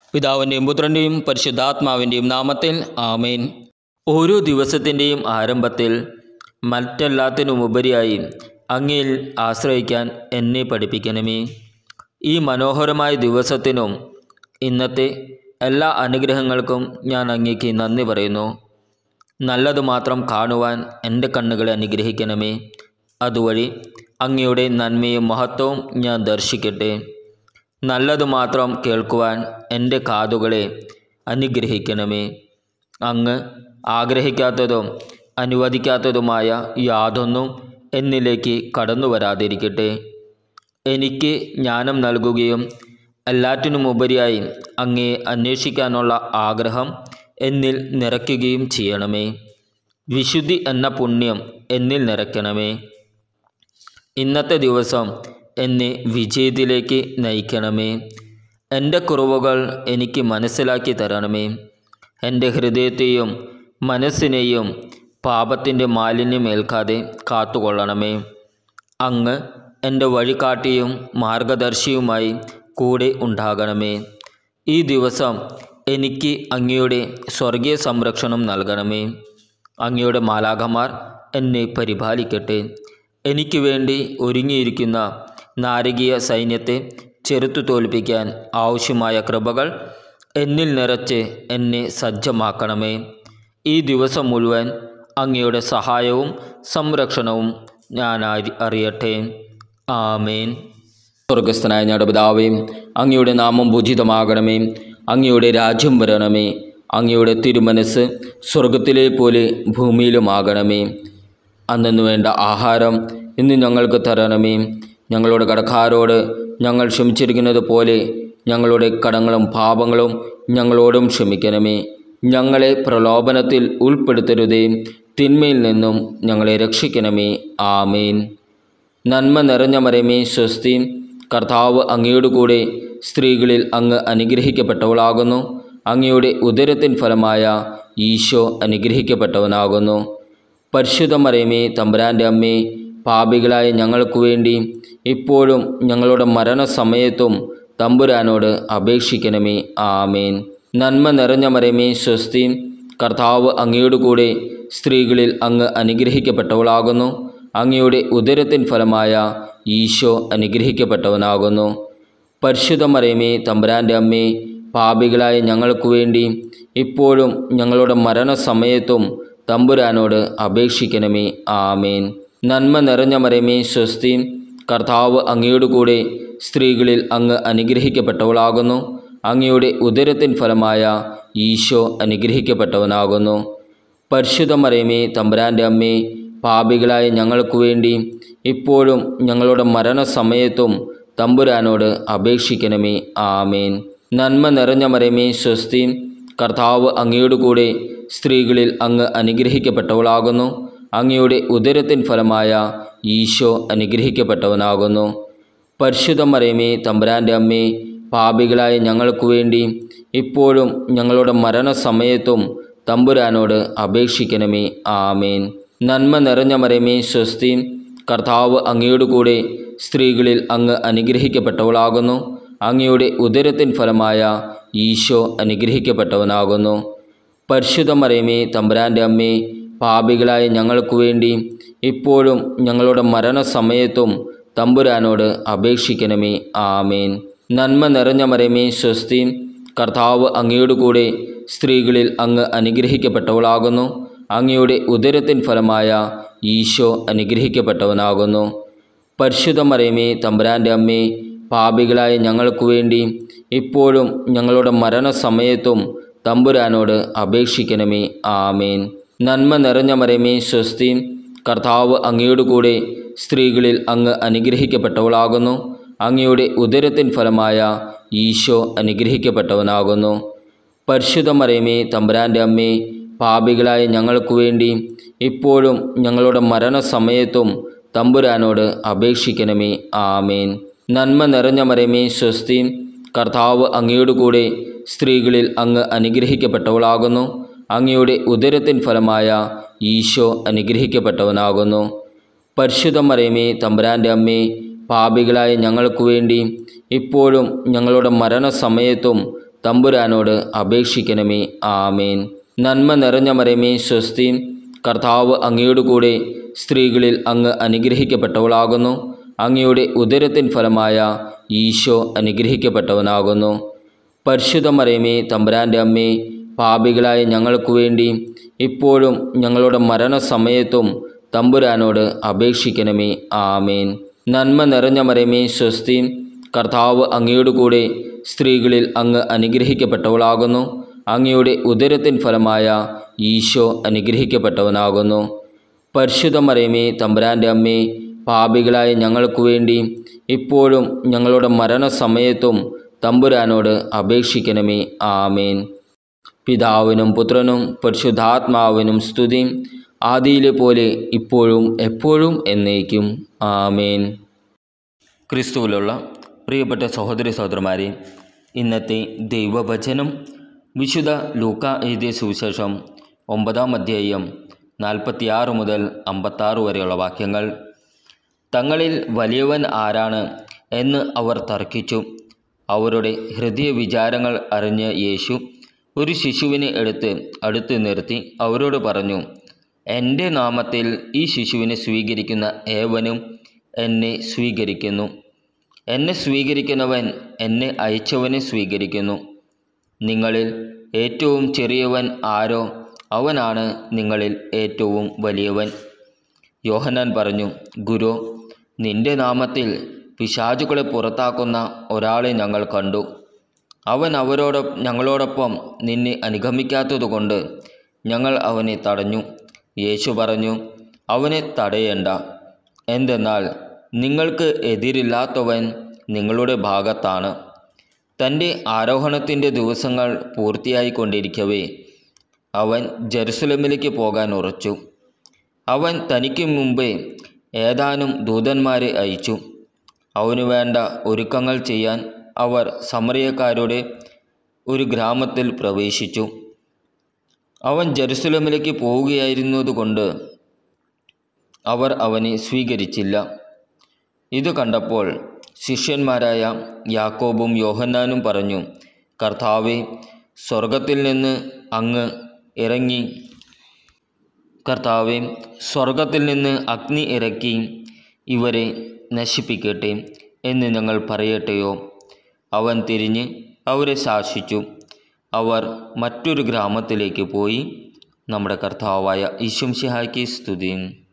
പിതാവിൻ്റെയും പുത്രൻ്റെയും പരിശുദ്ധാത്മാവിൻ്റെയും നാമത്തിൽ ആമേൻ ഓരോ ദിവസത്തിൻ്റെയും ആരംഭത്തിൽ മറ്റെല്ലാത്തിനുമുപരിയായി അങ്ങയിൽ ആശ്രയിക്കാൻ എന്നെ പഠിപ്പിക്കണമേ ഈ മനോഹരമായ ദിവസത്തിനും ഇന്നത്തെ എല്ലാ അനുഗ്രഹങ്ങൾക്കും ഞാൻ അങ്ങേക്ക് നന്ദി പറയുന്നു നല്ലത് മാത്രം കാണുവാൻ എൻ്റെ കണ്ണുകളെ അനുഗ്രഹിക്കണമേ അതുവഴി അങ്ങയുടെ നന്മയും മഹത്വവും ഞാൻ ദർശിക്കട്ടെ നല്ലത് മാത്രം കേൾക്കുവാൻ എൻ്റെ കാതുകളെ അനുഗ്രഹിക്കണമേ അങ്ങ് ആഗ്രഹിക്കാത്തതും അനുവദിക്കാത്തതുമായ യാതൊന്നും എന്നിലേക്ക് കടന്നു വരാതിരിക്കട്ടെ എനിക്ക് ജ്ഞാനം നൽകുകയും എല്ലാറ്റിനുമുപരിയായി അങ്ങേ അന്വേഷിക്കാനുള്ള ആഗ്രഹം എന്നിൽ നിറയ്ക്കുകയും ചെയ്യണമേ വിശുദ്ധി എന്ന പുണ്യം എന്നിൽ നിറയ്ക്കണമേ ഇന്നത്തെ ദിവസം എന്നെ വിജയത്തിലേക്ക് നയിക്കണമേ എൻ്റെ കുറവുകൾ എനിക്ക് മനസ്സിലാക്കി തരണമേ എൻ്റെ ഹൃദയത്തെയും മനസ്സിനെയും പാപത്തിൻ്റെ മാലിന്യം ഏൽക്കാതെ കാത്തുകൊള്ളണമേ അങ്ങ് എൻ്റെ വഴികാട്ടിയും മാർഗദർശിയുമായി കൂടെ ഉണ്ടാകണമേ ഈ ദിവസം എനിക്ക് അങ്ങയുടെ സ്വർഗീയ സംരക്ഷണം നൽകണമേ അങ്ങയുടെ മാലാഖമാർ എന്നെ പരിപാലിക്കട്ടെ എനിക്ക് വേണ്ടി ഒരുങ്ങിയിരിക്കുന്ന നാരകീയ സൈന്യത്തെ ചെറുത്തു തോൽപ്പിക്കാൻ ആവശ്യമായ കൃപകൾ എന്നിൽ നിറച്ച് എന്നെ സജ്ജമാക്കണമേ ഈ ദിവസം മുഴുവൻ അങ്ങയുടെ സഹായവും സംരക്ഷണവും ഞാൻ അറി- അറിയട്ടെ ആമേൻ സ്വർഗസ്ഥനായ ഞങ്ങളുടെ പിതാവേ അങ്ങയുടെ നാമം പൂജിതമാകണമേ അങ്ങയുടെ രാജ്യം വരണമേ അങ്ങയുടെ തിരുമനസ് സ്വർഗത്തിലെ പോലെ ഭൂമിയിലുമാകണമേ അന്നു വേണ്ട ആഹാരം ഇന്ന് ഞങ്ങൾക്ക് തരണമേ ഞങ്ങളുടെ കടക്കാരോട് ഞങ്ങൾ ക്ഷമിച്ചിരിക്കുന്നത് പോലെ ഞങ്ങളുടെ കടങ്ങളും പാപങ്ങളും ഞങ്ങളോടും ക്ഷമിക്കണമേ ഞങ്ങളെ പ്രലോഭനത്തിൽ ഉൾപ്പെടുത്തരുതേ തിന്മയിൽ നിന്നും ഞങ്ങളെ രക്ഷിക്കണമേ ആമേൻ നന്മ നിറഞ്ഞ മരമേ സ്വസ്തി കർത്താവ് അങ്ങയുടെ കൂടെ സ്ത്രീകളിൽ അങ്ങ് അനുഗ്രഹിക്കപ്പെട്ടവളാകുന്നു അങ്ങയുടെ ഉദരത്തിൻ ഫലമായ ഈശോ അനുഗ്രഹിക്കപ്പെട്ടവനാകുന്നു പരിശുദ്ധ മരമേ തമ്പുരാൻ്റെ അമ്മേ പാപികളായ ഞങ്ങൾക്ക് വേണ്ടി ഇപ്പോഴും ഞങ്ങളുടെ മരണസമയത്തും തമ്പുരാനോട് അപേക്ഷിക്കണമേ ആമേൻ നന്മ നിറഞ്ഞ മരമേ സ്വസ്തി കർത്താവ് അങ്ങയുടെ കൂടെ സ്ത്രീകളിൽ അങ്ങ് അനുഗ്രഹിക്കപ്പെട്ടവളാകുന്നു അങ്ങയുടെ ഉദരത്തിൻ ഫലമായ ഈശോ അനുഗ്രഹിക്കപ്പെട്ടവനാകുന്നു പരിശുദ്ധ മറിയമേ തമ്പുരാൻ്റെ അമ്മേ പാപികളായ ഞങ്ങൾക്ക് വേണ്ടി ഇപ്പോഴും ഞങ്ങളുടെ മരണസമയത്തും തമ്പുരാനോട് അപേക്ഷിക്കണമേ ആമേൻ നന്മ നിറഞ്ഞ മറിയമേ സ്വസ്തി കർത്താവ് അങ്ങയുടെ കൂടെ സ്ത്രീകളിൽ അങ്ങ് അനുഗ്രഹിക്കപ്പെട്ടവളാകുന്നു അങ്ങയുടെ ഉദരത്തിൻ ഫലമായ ഈശോ അനുഗ്രഹിക്കപ്പെട്ടവനാകുന്നു പരിശുദ്ധ മറിയമേ തമ്പുരാൻ്റെ അമ്മേ പാപികളായ ഞങ്ങൾക്ക് വേണ്ടി ഇപ്പോഴും ഞങ്ങളുടെ മരണസമയത്തും തമ്പുരാനോട് അപേക്ഷിക്കണമേ ആമേൻ നന്മ നിറഞ്ഞ മരമേ സ്വസ്തി കർത്താവ് അങ്ങയുടെ കൂടെ സ്ത്രീകളിൽ അങ്ങ് അനുഗ്രഹിക്കപ്പെട്ടവളാകുന്നു അങ്ങയുടെ ഉദരത്തിൻ ഫലമായ ഈശോ അനുഗ്രഹിക്കപ്പെട്ടവനാകുന്നു പരിശുദ്ധ മറിയമേ തമ്പുരാൻ്റെ അമ്മേ പാപികളായ ഞങ്ങൾക്ക് വേണ്ടി ഇപ്പോഴും ഞങ്ങളുടെ മരണസമയത്തും തമ്പുരാനോട് അപേക്ഷിക്കണമേ ആമേൻ നന്മ നിറഞ്ഞ മരമേ സ്വസ്തി കർത്താവ് അങ്ങയുടെ കൂടെ സ്ത്രീകളിൽ അങ്ങ് അനുഗ്രഹിക്കപ്പെട്ടവളാകുന്നു അങ്ങയുടെ ഉദരത്തിൻ ഫലമായ ഈശോ അനുഗ്രഹിക്കപ്പെട്ടവനാകുന്നു പരിശുദ്ധ മറിയമേ തമ്പുരാൻ്റെ അമ്മേ പാപികളായ ഞങ്ങൾക്ക് വേണ്ടി ഇപ്പോഴും ഞങ്ങളുടെ മരണസമയത്തും തമ്പുരാനോട് അപേക്ഷിക്കണമേ ആമേൻ നന്മ നിറഞ്ഞ മറിയമേ സ്വസ്തി കർത്താവ് അങ്ങയുടെ കൂടെ സ്ത്രീകളിൽ അങ്ങ് അനുഗ്രഹിക്കപ്പെട്ടവളാകുന്നു അങ്ങയുടെ ഉദരത്തിൻ ഫലമായ ഈശോ അനുഗ്രഹിക്കപ്പെട്ടവനാകുന്നു പരിശുദ്ധ മറിയമേ തമ്പുരാൻ്റെ അമ്മേ പാപികളായ ഞങ്ങൾക്ക് വേണ്ടി ഇപ്പോഴും ഞങ്ങളുടെ മരണസമയത്തും തമ്പുരാനോട് അപേക്ഷിക്കണമേ ആമേൻ നന്മ നിറഞ്ഞ മറിയമേ സ്വസ്തി കർത്താവ് അങ്ങയുടെ കൂടെ സ്ത്രീകളിൽ അങ്ങ് അനുഗ്രഹിക്കപ്പെട്ടവളാകുന്നു അങ്ങയുടെ ഉദരത്തിൻ ഫലമായ ഈശോ അനുഗ്രഹിക്കപ്പെട്ടവനാകുന്നു പരിശുദ്ധ മറിയമേ തമ്പുരാൻ്റെ അമ്മേ പാപികളായ ഞങ്ങൾക്ക് വേണ്ടി ഇപ്പോഴും ഞങ്ങളുടെ മരണസമയത്തും തമ്പുരാനോട് അപേക്ഷിക്കണമേ ആമേൻ നന്മ നിറഞ്ഞ മറിയമേ സ്വസ്തി കർത്താവ് അങ്ങയുടെ കൂടെ സ്ത്രീകളിൽ അങ്ങ് അനുഗ്രഹിക്കപ്പെട്ടവളാകുന്നു അങ്ങയുടെ ഉദരത്തിൻ ഫലമായ ഈശോ അനുഗ്രഹിക്കപ്പെട്ടവനാകുന്നു പരിശുദ്ധ മറിയമേ തമ്പുരാൻ്റെ അമ്മേ പാപികളായ ഞങ്ങൾക്ക് വേണ്ടി ഇപ്പോഴും ഞങ്ങളുടെ മരണസമയത്തും തമ്പുരാനോട് അപേക്ഷിക്കണമേ ആമേൻ നന്മ നിറഞ്ഞ മരമേ സ്വസ്തി കർത്താവ് അങ്ങയോട് കൂടെ സ്ത്രീകളിൽ അങ്ങ് അനുഗ്രഹിക്കപ്പെട്ടവളാകുന്നു അങ്ങയുടെ ഉദരത്തിൻ ഫലമായ ഈശോ അനുഗ്രഹിക്കപ്പെട്ടവനാകുന്നു പരിശുദ്ധ മറിയമേ തമ്പുരാൻ്റെ അമ്മേ പാപികളായ ഞങ്ങൾക്ക് വേണ്ടി ഇപ്പോഴും ഞങ്ങളുടെ മരണസമയത്തും തമ്പുരാനോട് അപേക്ഷിക്കണമേ ആമേൻ നന്മ നിറഞ്ഞ മറിയമേ സ്വസ്തി കർത്താവ് അങ്ങയോട് കൂടെ സ്ത്രീകളിൽ അങ്ങ് അനുഗ്രഹിക്കപ്പെട്ടവളാകുന്നു അങ്ങയുടെ ഉദരത്തിൻ ഫലമായ ഈശോ അനുഗ്രഹിക്കപ്പെട്ടവനാകുന്നു പരിശുദ്ധ മറിയമേ തമ്പുരാൻ്റെ അമ്മേ പാപികളായ ഞങ്ങൾക്ക് വേണ്ടി ഇപ്പോഴും ഞങ്ങളുടെ മരണസമയത്തും തമ്പുരാനോട് അപേക്ഷിക്കണമേ ആമേൻ പിതാവിനും പുത്രനും പരിശുദ്ധാത്മാവിനും സ്തുതി ആദിയിലെ പോലെ ഇപ്പോഴും എപ്പോഴും എന്നേക്കും ആമേൻ ക്രിസ്തുവിലുള്ള പ്രിയപ്പെട്ട സഹോദരി സഹോദരന്മാരെ ഇന്നത്തെ ദൈവവചനം വിശുദ്ധ ലൂക്ക എഴുതിയ സുവിശേഷം ഒമ്പതാം അധ്യായം നാൽപ്പത്തിയാറ് മുതൽ അമ്പത്താറ് വരെയുള്ള വാക്യങ്ങൾ തങ്ങളിൽ വലിയവൻ ആരാണ് എന്ന് അവർ തർക്കിച്ചു അവരുടെ ഹൃദയ വിചാരങ്ങൾ അറിഞ്ഞ യേശു ഒരു ശിശുവിനെ എടുത്ത് അടുത്ത് നിർത്തി അവരോട് പറഞ്ഞു എൻ്റെ നാമത്തിൽ ഈ ശിശുവിനെ സ്വീകരിക്കുന്ന ഏവനും എന്നെ സ്വീകരിക്കുന്നു എന്നെ സ്വീകരിക്കുന്നവൻ എന്നെ അയച്ചവനെ സ്വീകരിക്കുന്നു നിങ്ങളിൽ ഏറ്റവും ചെറിയവൻ ആരോ അവനാണ് നിങ്ങളിൽ ഏറ്റവും വലിയവൻ യോഹന്നാൻ പറഞ്ഞു ഗുരു നിന്റെ നാമത്തിൽ പിശാചുകളെ പുറത്താക്കുന്ന ഒരാളെ ഞങ്ങൾ കണ്ടു അവൻ അവരോടൊ ഞങ്ങളോടൊപ്പം നിന്നെ അനുഗമിക്കാത്തതുകൊണ്ട് ഞങ്ങൾ അവനെ തടഞ്ഞു യേശു പറഞ്ഞു അവനെ തടയേണ്ട എന്തെന്നാൽ നിങ്ങൾക്ക് എതിരില്ലാത്തവൻ നിങ്ങളുടെ ഭാഗത്താണ് തൻ്റെ ആരോഹണത്തിൻ്റെ ദിവസങ്ങൾ പൂർത്തിയായിക്കൊണ്ടിരിക്കവേ അവൻ ജെറുസലമിലേക്ക് പോകാൻ ഉറച്ചു അവൻ തനിക്ക് മുമ്പേ ഏതാനും ദൂതന്മാരെ അയച്ചു അവനു വേണ്ട ഒരുക്കങ്ങൾ ചെയ്യാൻ അവർ സമറിയക്കാരുടെ ഒരു ഗ്രാമത്തിൽ പ്രവേശിച്ചു അവൻ ജെറുസലമിലേക്ക് പോവുകയായിരുന്നതുകൊണ്ട് അവർ അവനെ സ്വീകരിച്ചില്ല ഇത് കണ്ടപ്പോൾ ശിഷ്യന്മാരായ യാക്കോബും യോഹന്നാനും പറഞ്ഞു കർത്താവെ സ്വർഗത്തിൽ നിന്ന് അങ്ങ് ഇറങ്ങി കർത്താവെ സ്വർഗത്തിൽ നിന്ന് അഗ്നി ഇറക്കി ഇവരെ നശിപ്പിക്കട്ടെ എന്ന് ഞങ്ങൾ പറയട്ടെയോ അവൻ തിരിഞ്ഞ് അവരെ ശാസിച്ചു അവർ മറ്റൊരു ഗ്രാമത്തിലേക്ക് പോയി നമ്മുടെ കർത്താവായ ഈശംഷിഹായ്ക്ക് സ്തുതി